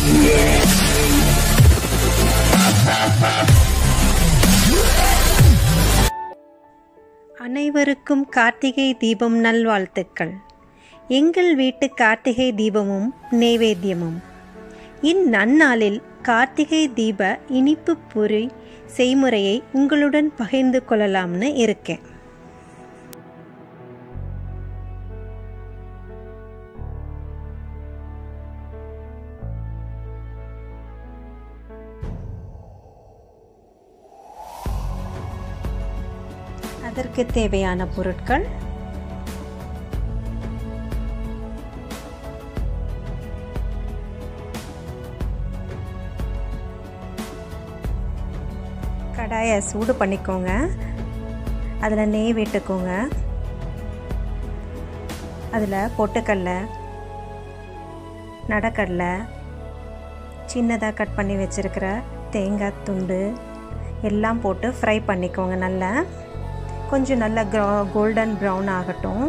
அனைவருக்கும் கார்த்திகை தீபம் நல்வாழ்த்துக்கள் எங்கள் வீட்டு கார்த்திகை தீபமும் நெய்வேத்தியமும் இந்நன்னாளில் கார்த்திகை தீப இனிப்பு பொறி செய்முறையை உங்களுடன் பகிர்ந்து கொள்ளலாம்னு இருக்கேன் அதற்கு தேவையான பொருட்கள் கடாயை சூடு பண்ணிக்கோங்க அதில் நெய் விட்டுக்கோங்க அதில் பொட்டுக்கடலை நடக்கடலை சின்னதாக கட் பண்ணி வச்சுருக்கிற தேங்காய் துண்டு எல்லாம் போட்டு ஃப்ரை பண்ணிக்கோங்க நல்லா கொஞ்சம் நல்லா கோல்டன் ப்ரௌன் ஆகட்டும்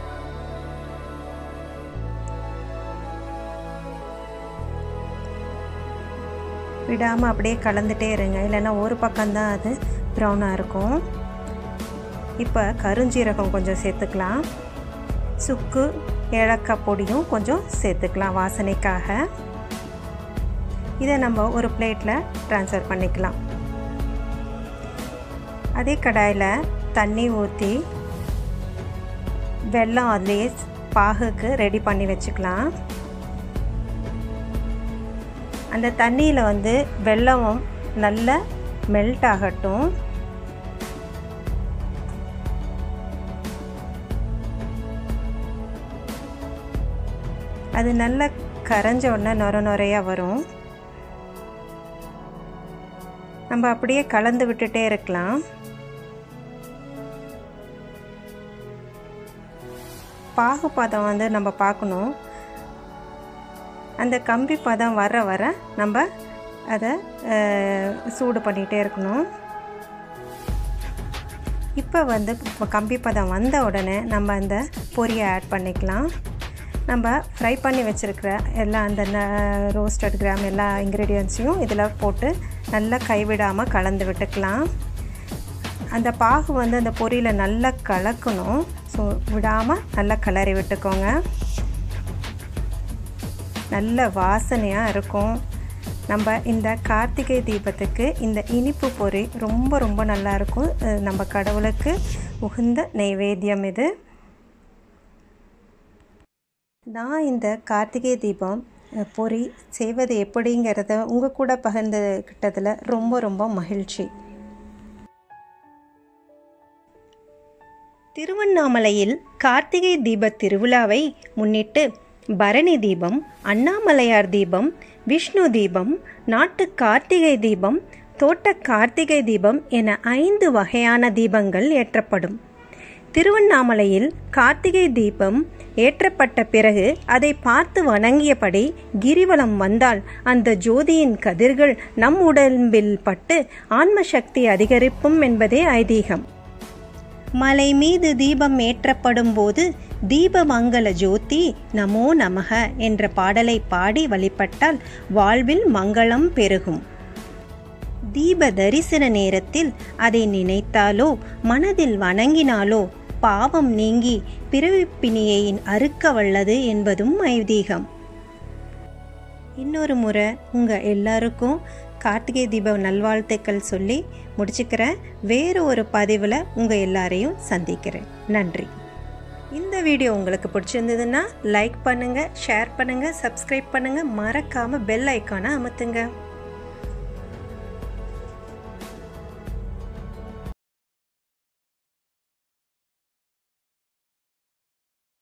விடாமல் அப்படியே கலந்துட்டே இருங்க இல்லைன்னா ஒரு பக்கம்தான் அது ப்ரௌனாக இருக்கும் இப்போ கருஞ்சீரகம் கொஞ்சம் சேர்த்துக்கலாம் சுக்கு ஏலக்காய் பொடியும் கொஞ்சம் சேர்த்துக்கலாம் வாசனைக்காக இதை நம்ம ஒரு பிளேட்டில் ட்ரான்ஸ்ஃபர் பண்ணிக்கலாம் அதே கடாயில் தண்ணி ஊற்றி வெல்லம் அதுலேயே பாகுக்கு ரெடி பண்ணி வச்சுக்கலாம் அந்த தண்ணியில் வந்து வெல்லம் நல்லா மெல்ட் ஆகட்டும் அது நல்லா கரைஞ்ச உடனே நொர நொறையாக வரும் நம்ம அப்படியே கலந்து விட்டுட்டே இருக்கலாம் பாகு பதம் வந்து நம்ம பார்க்கணும் அந்த கம்பி பதம் வர வர நம்ம அதை சூடு பண்ணிகிட்டே இருக்கணும் இப்போ வந்து கம்பி பதம் வந்த உடனே நம்ம அந்த பொரியை ஆட் பண்ணிக்கலாம் நம்ம ஃப்ரை பண்ணி வச்சுருக்கிற எல்லா அந்த ரோஸ்டட் கிராம் எல்லா இன்க்ரீடியன்ஸையும் இதில் போட்டு நல்லா கைவிடாமல் கலந்து விட்டுக்கலாம் அந்த பாகு வந்து அந்த பொரியில் நல்லா கலக்கணும் ஸோ விடாமல் நல்லா கிளறி விட்டுக்கோங்க நல்ல வாசனையாக இருக்கும் நம்ம இந்த கார்த்திகை தீபத்துக்கு இந்த இனிப்பு பொறி ரொம்ப ரொம்ப நல்லாயிருக்கும் நம்ம கடவுளுக்கு உகந்த நைவேத்தியம் இது நான் இந்த கார்த்திகை தீபம் பொறி செய்வது எப்படிங்கிறத உங்கள் கூட பகிர்ந்துக்கிட்டதில் ரொம்ப ரொம்ப மகிழ்ச்சி திருவண்ணாமலையில் கார்த்திகை தீப திருவிழாவை முன்னிட்டு பரணி தீபம் அண்ணாமலையார் தீபம் விஷ்ணு தீபம் நாட்டு கார்த்திகை தீபம் தோட்ட கார்த்திகை தீபம் என ஐந்து வகையான தீபங்கள் ஏற்றப்படும் திருவண்ணாமலையில் கார்த்திகை தீபம் ஏற்றப்பட்ட பிறகு அதை பார்த்து வணங்கியபடி கிரிவலம் வந்தால் அந்த ஜோதியின் கதிர்கள் நம் உடம்பில் பட்டு ஆன்ம சக்தி அதிகரிப்பும் என்பதே ஐதீகம் மலை மீது தீபம் ஏற்றப்படும் போது தீபமங்கல ஜோதி நமோ நமக என்ற பாடலை பாடி வழிபட்டால் வாழ்வில் மங்களம் பெருகும் தீப தரிசன நேரத்தில் அதை நினைத்தாலோ மனதில் வணங்கினாலோ பாவம் நீங்கி பிறவிப்பிணியை அறுக்க வல்லது என்பதும் ஐதீகம் இன்னொரு முறை உங்கள் எல்லாருக்கும் கார்த்திகை தீப நல்வாழ்த்துக்கள் சொல்லி முடிச்சுக்கிறேன் வேறு ஒரு பதிவில் உங்கள் எல்லாரையும் சந்திக்கிறேன் நன்றி இந்த வீடியோ உங்களுக்கு பிடிச்சிருந்ததுன்னா லைக் பண்ணுங்கள் ஷேர் பண்ணுங்கள் சப்ஸ்கிரைப் பண்ணுங்கள் மறக்காமல் பெல் ஐக்கானை அமுத்துங்க